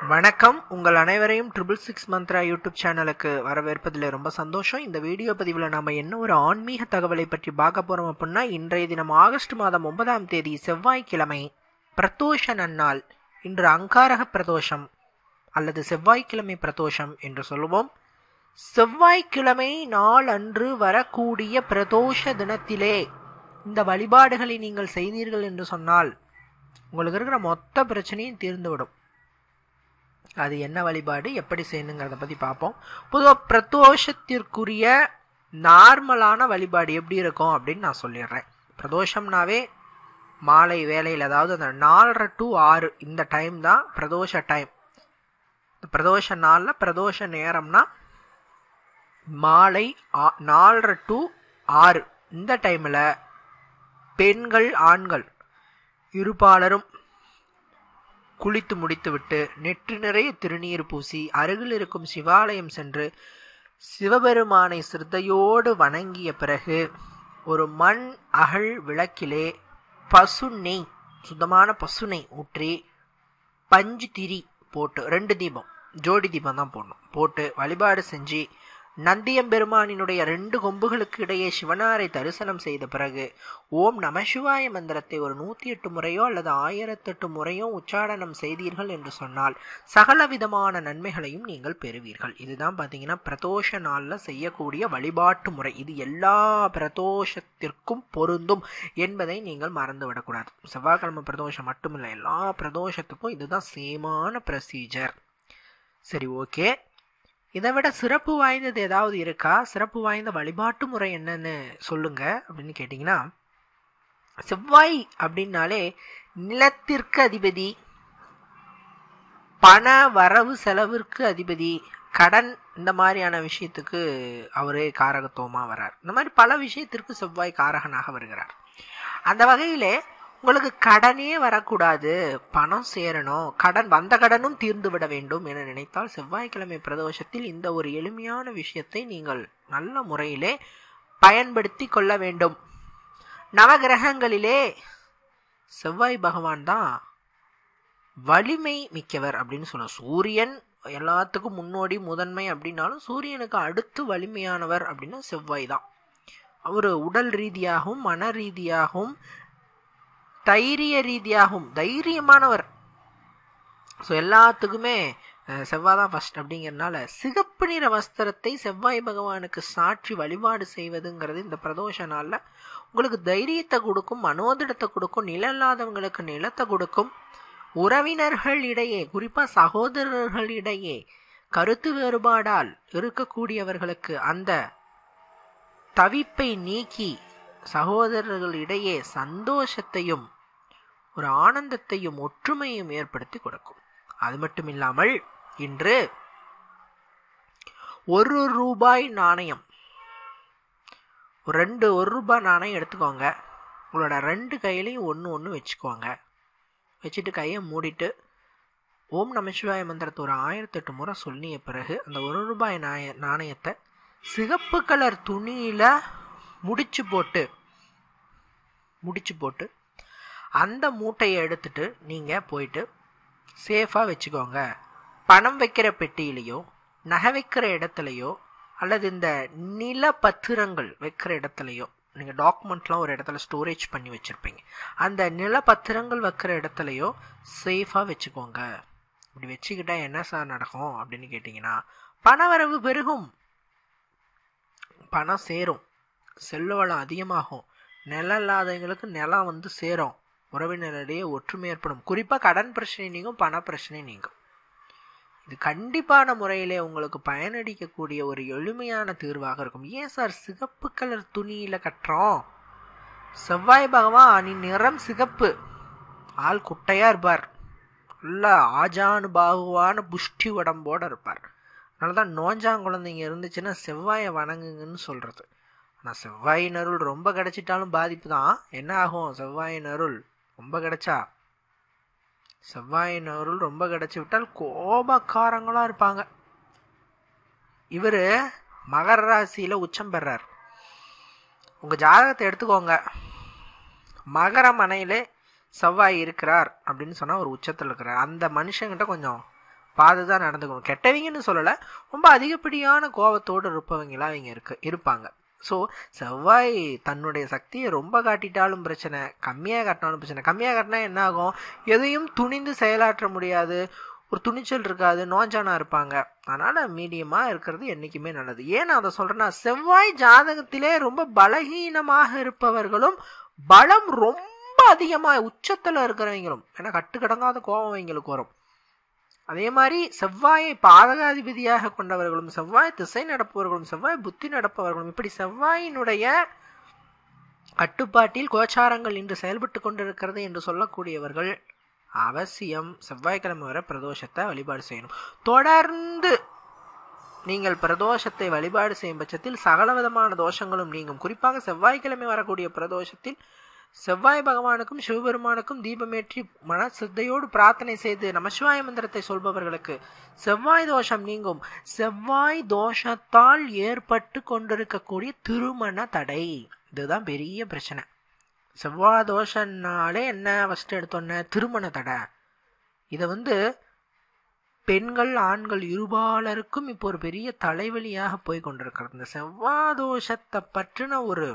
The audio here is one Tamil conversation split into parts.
வணக்கம் உங்கள் அனைவரையும் ட்ரிபிள் சிக்ஸ் மந்த்ரா யூடியூப் சேனலுக்கு வரவேற்பதில் ரொம்ப சந்தோஷம் இந்த வீடியோ பதிவில் நாம் என்ன ஒரு ஆன்மீக தகவலை பற்றி பார்க்க போகிறோம் அப்படின்னா இன்றைய தினம் ஆகஸ்ட் மாதம் ஒன்பதாம் தேதி செவ்வாய்க்கிழமை பிரதோஷ நன்னாள் இன்று அங்காரக பிரதோஷம் அல்லது செவ்வாய்க்கிழமை பிரதோஷம் என்று சொல்லுவோம் செவ்வாய்க்கிழமை நாள் அன்று வரக்கூடிய பிரதோஷ தினத்திலே இந்த வழிபாடுகளை நீங்கள் செய்தீர்கள் என்று சொன்னால் உங்களுக்கு இருக்கிற மொத்த பிரச்சனையும் தீர்ந்துவிடும் அது என்ன வழிபாடு எப்படி செய்யணுங்கிறத பற்றி பார்ப்போம் பொதுவாக பிரதோஷத்திற்குரிய நார்மலான வழிபாடு எப்படி இருக்கும் அப்படின்னு நான் சொல்லிடுறேன் பிரதோஷம்னாவே மாலை வேலையில் அதாவது அந்த நாலரை டு ஆறு இந்த டைம் தான் பிரதோஷ டைம் பிரதோஷ நாளில் பிரதோஷ நேரம்னா மாலை ஆ- நாலரை டு ஆறு இந்த டைமில் பெண்கள் ஆண்கள் இருபாலரும் குளித்து முடித்துவிட்டு நெற்றி நிறைய திருநீர் பூசி அருகில் இருக்கும் சிவாலயம் சென்று சிவபெருமானை சிரத்தையோடு வணங்கிய பிறகு ஒரு மண் அகல் விளக்கிலே பசு நெய் சுத்தமான பசு நெய் ஊற்றி பஞ்சு திரி போட்டு ரெண்டு தீபம் ஜோடி தீபம் தான் போடணும் போட்டு வழிபாடு செஞ்சு நந்தியம்பெருமானினுடைய ரெண்டு கொம்புகளுக்கு இடையே சிவனாரை தரிசனம் செய்த பிறகு ஓம் நமசிவாய மந்திரத்தை ஒரு நூற்றி எட்டு முறையோ அல்லது ஆயிரத்தெட்டு முறையோ உச்சாடனம் செய்தீர்கள் என்று சொன்னால் சகல விதமான நன்மைகளையும் நீங்கள் பெறுவீர்கள் இதுதான் பார்த்தீங்கன்னா பிரதோஷ நாளில் செய்யக்கூடிய வழிபாட்டு முறை இது எல்லா பிரதோஷத்திற்கும் பொருந்தும் என்பதை நீங்கள் மறந்துவிடக்கூடாது செவ்வாய்க்கிழமை பிரதோஷம் மட்டுமில்லை எல்லா பிரதோஷத்துக்கும் இதுதான் சேமான ப்ரொசீஜர் சரி ஓகே இதை விட சிறப்பு வாய்ந்தது ஏதாவது இருக்கா சிறப்பு வாய்ந்த வழிபாட்டு முறை என்னன்னு சொல்லுங்க அப்படின்னு கேட்டிங்கன்னா செவ்வாய் அப்படின்னாலே நிலத்திற்கு அதிபதி பண வரவு செலவிற்கு அதிபதி கடன் இந்த மாதிரியான விஷயத்துக்கு அவரே காரகத்துவமாக வரார் இந்த மாதிரி பல விஷயத்திற்கு செவ்வாய் காரகனாக வருகிறார் அந்த வகையிலே உங்களுக்கு கடனே வரக்கூடாது பணம் சேரணும் கடன் வந்த கடனும் தீர்ந்து விட வேண்டும் என நினைத்தால் செவ்வாய்க்கிழமை பிரதோஷத்தில் இந்த ஒரு எளிமையான விஷயத்தை நீங்கள் நல்ல முறையிலே பயன்படுத்தி கொள்ள வேண்டும் நவகிரகங்களிலே செவ்வாய் பகவான் தான் வலிமை மிக்கவர் அப்படின்னு சொல்லுவோம் சூரியன் எல்லாத்துக்கும் முன்னோடி முதன்மை அப்படின்னாலும் சூரியனுக்கு அடுத்து வலிமையானவர் அப்படின்னா செவ்வாய் தான் அவர் உடல் ரீதியாகவும் மன ரீதியாகவும் தைரிய ரீதியாகவும் தைரியமானவர் ஸோ எல்லாத்துக்குமே அஹ், செவ்வாய் தான் ஃபர்ஸ்ட் அப்படிங்கிறதுனால சிகப்பு நிற வஸ்திரத்தை செவ்வாய் பகவானுக்கு சாற்றி வழிபாடு செய்வதுங்கிறது இந்த பிரதோஷ நாளில் உங்களுக்கு தைரியத்தை கொடுக்கும் மனோதிடத்தை கொடுக்கும் நிலம் இல்லாதவங்களுக்கு நிலத்தை கொடுக்கும் உறவினர்கள் இடையே குறிப்பாக சகோதரர்கள் இடையே கருத்து வேறுபாடால் இருக்கக்கூடியவர்களுக்கு அந்த தவிப்பை நீக்கி சகோதரர்கள் இடையே சந்தோஷத்தையும் ஒரு ஆனந்தத்தையும் ஒற்றுமையும் ஏற்படுத்தி கொடுக்கும் அது மட்டும் இல்லாமல் இன்று ஒரு ரூபாய் நாணயம் ஒரு ரெண்டு ஒரு ரூபாய் நாணயம் எடுத்துக்கோங்க உங்களோட ரெண்டு கையிலையும் ஒன்று ஒன்று வச்சுக்கோங்க வச்சுட்டு கையை மூடிட்டு ஓம் நமசிவாய மந்திரத்தை ஒரு ஆயிரத்தெட்டு முறை சொல்லிய பிறகு அந்த ஒரு ரூபாய் நாய நாணயத்தை சிகப்பு கலர் துணியில் முடிச்சு போட்டு முடிச்சு போட்டு அந்த மூட்டையை எடுத்துட்டு நீங்கள் போயிட்டு சேஃபாக வச்சுக்கோங்க பணம் வைக்கிற பெட்டியிலையோ நகை வைக்கிற இடத்துலையோ அல்லது இந்த நில பத்திரங்கள் வைக்கிற இடத்துலையோ நீங்கள் டாக்குமெண்ட்லாம் ஒரு இடத்துல ஸ்டோரேஜ் பண்ணி வச்சுருப்பீங்க அந்த நில பத்திரங்கள் வைக்கிற இடத்துலையோ சேஃபாக வச்சுக்கோங்க இப்படி வச்சுக்கிட்டா என்ன சார் நடக்கும் அப்படின்னு கேட்டிங்கன்னா பணவரவு பெருகும் பணம் சேரும் செல்வ வளம் அதிகமாகும் நிலம் இல்லாதவங்களுக்கு நிலம் வந்து சேரும் உறவினரிடையே ஒற்றுமை ஏற்படும் குறிப்பாக கடன் பிரச்சனை நீங்கும் பண பிரச்சனை நீங்கும் இது கண்டிப்பான முறையிலே உங்களுக்கு பயனளிக்கக்கூடிய ஒரு எளிமையான தீர்வாக இருக்கும் ஏன் சார் சிகப்பு கலர் துணியில் கட்டுறோம் செவ்வாய் பகவான் நிறம் சிகப்பு ஆள் குட்டையாக இருப்பார் நல்ல ஆஜானு பாகுவான புஷ்டி உடம்போட இருப்பார் அதனால தான் நோஞ்சாங்குழந்தைங்க இருந்துச்சுன்னா செவ்வாயை வணங்குங்கன்னு சொல்கிறது ஆனால் செவ்வாயின் அருள் ரொம்ப கிடைச்சிட்டாலும் பாதிப்பு தான் என்ன ஆகும் செவ்வாயின் அருள் ரொம்ப கிடைச்சா செவ்வாயின் அருள் ரொம்ப கிடைச்சி விட்டால் கோபக்காரங்களாக இருப்பாங்க இவர் மகர ராசியில் உச்சம் பெறார் உங்கள் ஜாதகத்தை எடுத்துக்கோங்க மகர மனையிலே செவ்வாய் இருக்கிறார் அப்படின்னு சொன்னால் ஒரு உச்சத்தில் இருக்கிறார் அந்த மனுஷங்கிட்ட கொஞ்சம் பார்த்து தான் நடந்துக்கணும் கெட்டவங்கன்னு சொல்லலை ரொம்ப அதிகப்படியான கோபத்தோடு இருப்பவங்களா அவங்க இருக்கு இருப்பாங்க ஸோ செவ்வாய் தன்னுடைய சக்தியை ரொம்ப காட்டிட்டாலும் பிரச்சனை கம்மியாக காட்டினாலும் பிரச்சனை கம்மியாக காட்டினா என்ன ஆகும் எதையும் துணிந்து செயலாற்ற முடியாது ஒரு துணிச்சல் இருக்காது நோஞ்சானா இருப்பாங்க அதனால் மீடியமாக இருக்கிறது என்றைக்குமே நல்லது ஏன் நான் அதை சொல்கிறேன்னா செவ்வாய் ஜாதகத்திலே ரொம்ப பலகீனமாக இருப்பவர்களும் பலம் ரொம்ப அதிகமாக உச்சத்தில் இருக்கிறவங்களும் ஏன்னா கட்டுக்கடங்காத கோபம் அவங்களுக்கு வரும் அதே மாதிரி செவ்வாயை பாதகாதிபதியாக கொண்டவர்களும் செவ்வாய் திசை நடப்பவர்களும் செவ்வாய் புத்தி நடப்பவர்களும் இப்படி செவ்வாயினுடைய கட்டுப்பாட்டில் கோச்சாரங்கள் இன்று செயல்பட்டு கொண்டிருக்கிறது என்று சொல்லக்கூடியவர்கள் அவசியம் செவ்வாய்க்கிழமை வரை பிரதோஷத்தை வழிபாடு செய்யணும் தொடர்ந்து நீங்கள் பிரதோஷத்தை வழிபாடு செய்யும் பட்சத்தில் சகலவிதமான தோஷங்களும் நீங்கும் குறிப்பாக செவ்வாய்க்கிழமை வரக்கூடிய பிரதோஷத்தில் செவ்வாய் பகவானுக்கும் சிவபெருமானுக்கும் தீபமேற்றி மன சித்தையோடு பிரார்த்தனை செய்து நமசிவாய மந்திரத்தை சொல்பவர்களுக்கு செவ்வாய் தோஷம் நீங்கும் செவ்வாய் தோஷத்தால் ஏற்பட்டு கொண்டிருக்கக்கூடிய திருமண தடை இதுதான் பெரிய பிரச்சனை செவ்வாய் தோஷனாலே என்ன ஃபஸ்ட்டு எடுத்தோன்னே திருமண தடை இதை வந்து பெண்கள் ஆண்கள் இருபாலருக்கும் இப்போ ஒரு பெரிய தலைவலியாக போய் கொண்டிருக்கிறது இந்த செவ்வாய் தோஷத்தை பற்றின ஒரு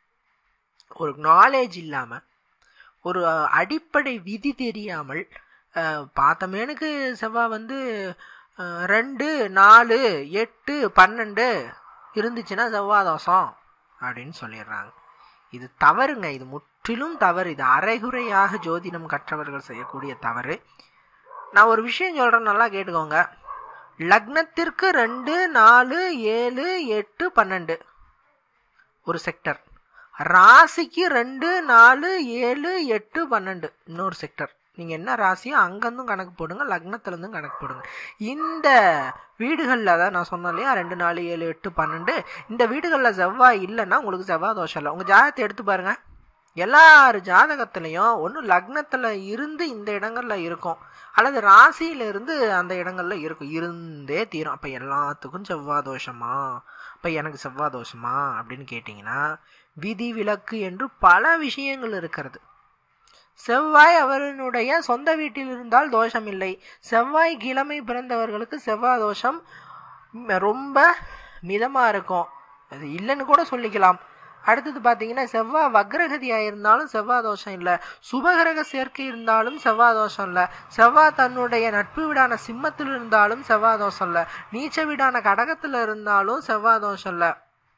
ஒரு நாலேஜ் இல்லாமல் ஒரு அடிப்படை விதி தெரியாமல் பார்த்தமேனுக்கு செவ்வாய் வந்து ரெண்டு நாலு எட்டு பன்னெண்டு இருந்துச்சுன்னா செவ்வாய் தோஷம் அப்படின்னு சொல்லிடுறாங்க இது தவறுங்க இது முற்றிலும் தவறு இது அரைகுறையாக ஜோதிடம் கற்றவர்கள் செய்யக்கூடிய தவறு நான் ஒரு விஷயம் சொல்கிறேன் நல்லா கேட்டுக்கோங்க லக்னத்திற்கு ரெண்டு நாலு ஏழு எட்டு பன்னெண்டு ஒரு செக்டர் ராசிக்கு ரெண்டு நாலு ஏழு எட்டு பன்னெண்டு இன்னொரு செக்டர் நீங்கள் என்ன ராசியோ அங்கேருந்தும் கணக்கு போடுங்க லக்னத்துலேருந்தும் கணக்கு போடுங்க இந்த வீடுகளில் தான் நான் சொன்னேன் இல்லையா ரெண்டு நாலு ஏழு எட்டு பன்னெண்டு இந்த வீடுகளில் செவ்வாய் இல்லைன்னா உங்களுக்கு செவ்வாய் தோஷம் இல்லை உங்கள் ஜாதகத்தை எடுத்து பாருங்கள் எல்லார் ஜாதகத்துலேயும் ஒன்று லக்னத்தில் இருந்து இந்த இடங்களில் இருக்கும் அல்லது ராசியிலிருந்து அந்த இடங்களில் இருக்கும் இருந்தே தீரும் அப்போ எல்லாத்துக்கும் செவ்வாய் தோஷமா இப்போ எனக்கு செவ்வாய் தோஷமா அப்படின்னு கேட்டிங்கன்னா விதி விலக்கு என்று பல விஷயங்கள் இருக்கிறது செவ்வாய் அவர்களுடைய சொந்த வீட்டில் இருந்தால் தோஷம் இல்லை செவ்வாய் கிழமை பிறந்தவர்களுக்கு செவ்வாய் தோஷம் ரொம்ப மிதமாக இருக்கும் அது இல்லைன்னு கூட சொல்லிக்கலாம் அடுத்தது பார்த்தீங்கன்னா செவ்வாய் வக்ரகதியாக இருந்தாலும் செவ்வாய் தோஷம் இல்லை சுபகிரக சேர்க்கை இருந்தாலும் செவ்வாய் தோஷம் இல்லை செவ்வாய் தன்னுடைய நட்பு வீடான சிம்மத்தில் இருந்தாலும் செவ்வாய் தோஷம் இல்லை நீச்ச வீடான கடகத்தில் இருந்தாலும் செவ்வாய் தோஷம் இல்லை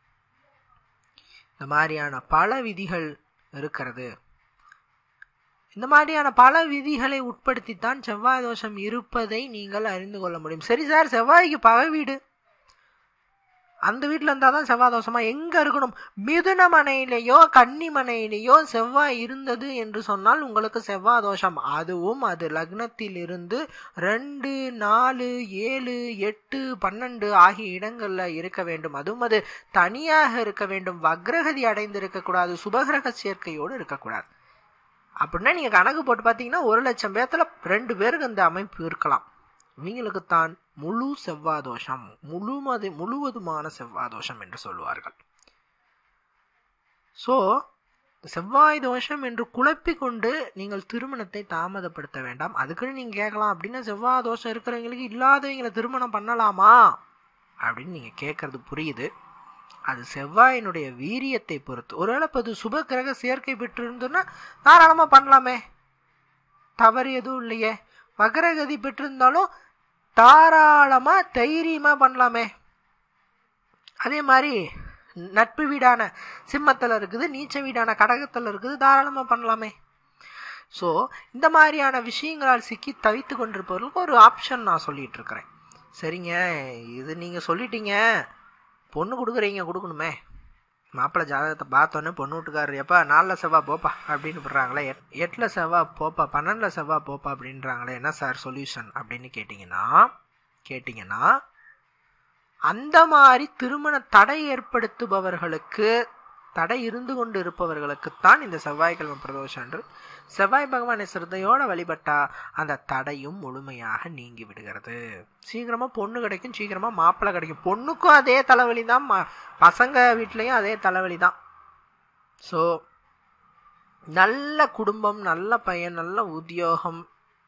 இந்த மாதிரியான பல விதிகள் இருக்கிறது இந்த மாதிரியான பல விதிகளை உட்படுத்தித்தான் செவ்வாய் தோஷம் இருப்பதை நீங்கள் அறிந்து கொள்ள முடியும் சரி சார் செவ்வாய்க்கு பகை வீடு அந்த வீட்டில் இருந்தால் தான் செவ்வாய் தோஷமா எங்கே இருக்கணும் மிதுன மனையிலேயோ கன்னி மனையிலேயோ செவ்வாய் இருந்தது என்று சொன்னால் உங்களுக்கு செவ்வாய் தோஷம் அதுவும் அது லக்னத்தில் இருந்து ரெண்டு நாலு ஏழு எட்டு பன்னெண்டு ஆகிய இடங்களில் இருக்க வேண்டும் அதுவும் அது தனியாக இருக்க வேண்டும் வக்ரகதி அடைந்து இருக்கக்கூடாது சுபகிரக சேர்க்கையோடு இருக்கக்கூடாது அப்படின்னா நீங்கள் கணக்கு போட்டு பார்த்தீங்கன்னா ஒரு லட்சம் பேர்த்தில் ரெண்டு பேருக்கு இந்த அமைப்பு இருக்கலாம் இவங்களுக்குத்தான் முழு செவ்வாதோஷம் முழுமது முழுவதுமான செவ்வாதோஷம் என்று சொல்லுவார்கள் ஸோ செவ்வாய் தோஷம் என்று குழப்பி கொண்டு நீங்கள் திருமணத்தை தாமதப்படுத்த வேண்டாம் அதுக்குன்னு நீங்கள் கேட்கலாம் அப்படின்னா செவ்வாய் தோஷம் இருக்கிறவங்களுக்கு இல்லாதவங்களை திருமணம் பண்ணலாமா அப்படின்னு நீங்கள் கேட்கறது புரியுது அது செவ்வாயினுடைய வீரியத்தை பொறுத்து ஒருவேளை இப்போ அது சுப கிரக சேர்க்கை பெற்றிருந்தோன்னா தாராளமாக பண்ணலாமே தவறு எதுவும் இல்லையே வக்ரகதி பெற்றிருந்தாலும் தாராளமாக தைரியமாக பண்ணலாமே அதே மாதிரி நட்பு வீடான சிம்மத்தில் இருக்குது நீச்ச வீடான கடகத்தில் இருக்குது தாராளமாக பண்ணலாமே ஸோ இந்த மாதிரியான விஷயங்களால் சிக்கி தவித்து கொண்டிருப்பவர்களுக்கு ஒரு ஆப்ஷன் நான் சொல்லிட்டு இருக்கிறேன் சரிங்க இது நீங்கள் சொல்லிட்டீங்க பொண்ணு கொடுக்குறீங்க கொடுக்கணுமே மாப்பிள்ளை ஜாதகத்தை பார்த்தோன்னே பொண்ணு வீட்டுக்காரர் எப்பா நாலில் செவ்வா போப்பா அப்படின்னு போடுறாங்களே எட் எட்டில் செவ்வா போப்பா பன்னெண்டில் செவ்வா போப்பா அப்படின்றாங்களே என்ன சார் சொல்யூஷன் அப்படின்னு கேட்டிங்கன்னா கேட்டிங்கன்னா அந்த மாதிரி திருமண தடை ஏற்படுத்துபவர்களுக்கு தடை இருந்து கொண்டு இருப்பவர்களுக்குத்தான் இந்த செவ்வாய்க்கிழமை பிரதோஷம் என்று செவ்வாய் பகவானை சிரத்தையோட வழிபட்டா அந்த தடையும் முழுமையாக நீங்கி விடுகிறது சீக்கிரமாக பொண்ணு கிடைக்கும் சீக்கிரமாக மாப்பிள்ளை கிடைக்கும் பொண்ணுக்கும் அதே தலைவலி தான் பசங்க வீட்லேயும் அதே தலைவலி தான் ஸோ நல்ல குடும்பம் நல்ல பையன் நல்ல உத்தியோகம்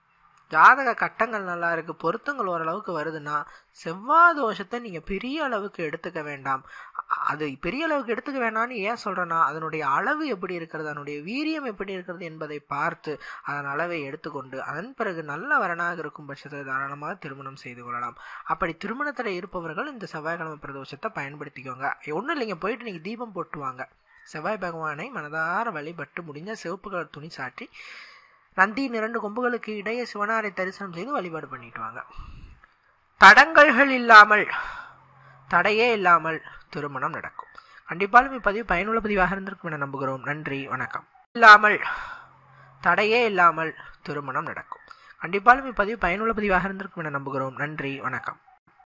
ஜாதக கட்டங்கள் நல்லா இருக்கு பொருத்தங்கள் ஓரளவுக்கு வருதுன்னா செவ்வாய் தோஷத்தை நீங்கள் பெரிய அளவுக்கு எடுத்துக்க வேண்டாம் அது பெரிய அளவுக்கு எடுத்துக்க வேண்டாம்னு ஏன் சொல்கிறேன்னா அதனுடைய அளவு எப்படி இருக்கிறது அதனுடைய வீரியம் எப்படி இருக்கிறது என்பதை பார்த்து அதன் அளவை எடுத்துக்கொண்டு அதன் பிறகு நல்ல வரனாக இருக்கும் பட்சத்தில் தாராளமாக திருமணம் செய்து கொள்ளலாம் அப்படி திருமணத்தில் இருப்பவர்கள் இந்த செவ்வாய்க்கிழமை பிரதோஷத்தை பயன்படுத்திக்கோங்க ஒன்றும் இல்லைங்க போயிட்டு நீங்கள் தீபம் போட்டுவாங்க செவ்வாய் பகவானை மனதார வழிபட்டு முடிஞ்ச சிவப்பு கலர் துணி சாற்றி நந்தியின் இரண்டு கொம்புகளுக்கு இடையே சிவனாரை தரிசனம் செய்து வழிபாடு பண்ணிட்டு வாங்க தடங்கல்கள் இல்லாமல் தடையே இல்லாமல் திருமணம் நடக்கும் கண்டிப்பாலும் இப்பதிவு பயனுள்ள பதிவாக இருந்திருக்கும் என நம்புகிறோம் நன்றி வணக்கம் இல்லாமல் தடையே இல்லாமல் திருமணம் நடக்கும் கண்டிப்பாலும் இப்பதிவு பயனுள்ள பதிவாக இருந்திருக்கும் என நம்புகிறோம் நன்றி வணக்கம்